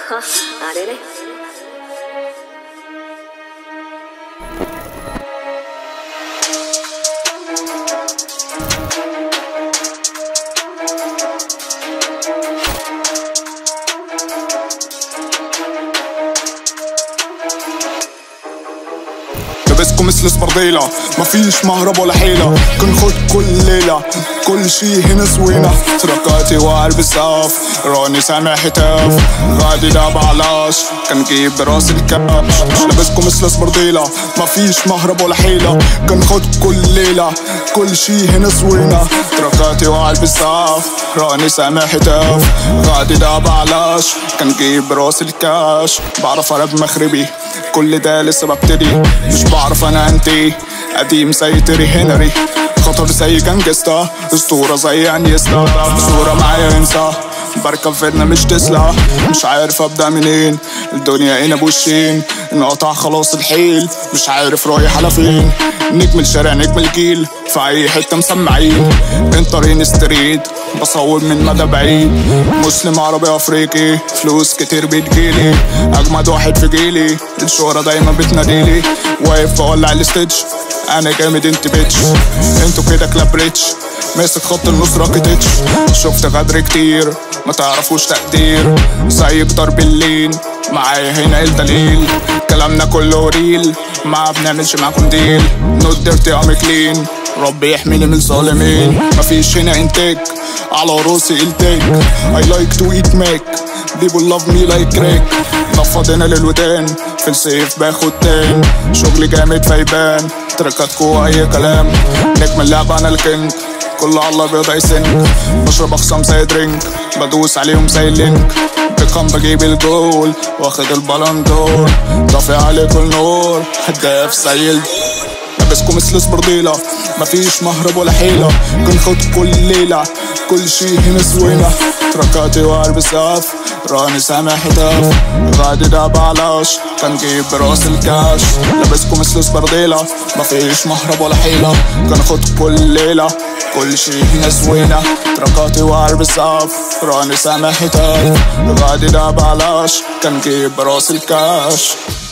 あれね لابسكم مثل سبرديلة مفيش مهرب ولا حيلة كنخد كل ليلة كل شي هنا زوينة تركاتي وقلب السقف راني سامع هتاف غادي لا بعلاش كنجيب براس الكبش لابسكم مثل سبرديلة مفيش مهرب ولا حيلة كنخد كل ليلة كل شي هنا زوينة تركاتي وقلب السقف راني سامع هتاف غادي لا بعلاش كنجيب براس الكاش بعرف ارب مغربي كل ده لسه ببتدي مش بعرف انا انتي قديم زي تيري هنري خطر زي جانجستا اسطورة زي انيستا صورة معايا انسى بركب فيرنا مش تسلا مش عارف ابدا منين الدنيا هنا بوشين انقطع خلاص الحيل مش عارف رايح على فين نجم الشارع نجم الجيل في اي حته مسمعين انطرين ستريت بصور من مدى بعيد مسلم عربي افريقي فلوس كتير بتجيلي اجمد واحد في جيلي الشهرة دايما بتناديلي واقف بولع الستيج انا جامد انت بيتش انتوا كده كلاب ريتش ماسك خط النص راكتتش شفت غدر كتير ما تعرفوش تقدير زيك ضرب اللين معايا هنا الدليل كلامنا كله ريل ما بنعملش معاكم ديل نوت ديرتي ام كلين ربي يحميني من ظالمين مفيش هنا انتاج على راسي التاج I like to eat mac people love me like crack نفض هنا للودان في السيف باخد تان شغلي جامد فيبان تركاتكو اي كلام نجم اللعبة انا الكينج كل على الابيض يسن بشرب اخصام زي درينك بدوس عليهم زي اللينك بكم بجيب الجول واخد البالون دور رافع عليكم النور هداف زي لابسكم مثل سبرديلة مفيش مهرب ولا حيلة كنخد كل ليلة كل شي هنا زوينة تركاتي وقلب السقف راني سامع هتاف غادي ده بعلاش كنجيب براس الكاش لابسكم مثل سبرديلة مفيش مهرب ولا حيلة كنخد كل ليلة كل شي هنا زوينة تركاتي وقلب السقف راني سامع هتاف غادي ده بعلاش كنجيب براس الكاش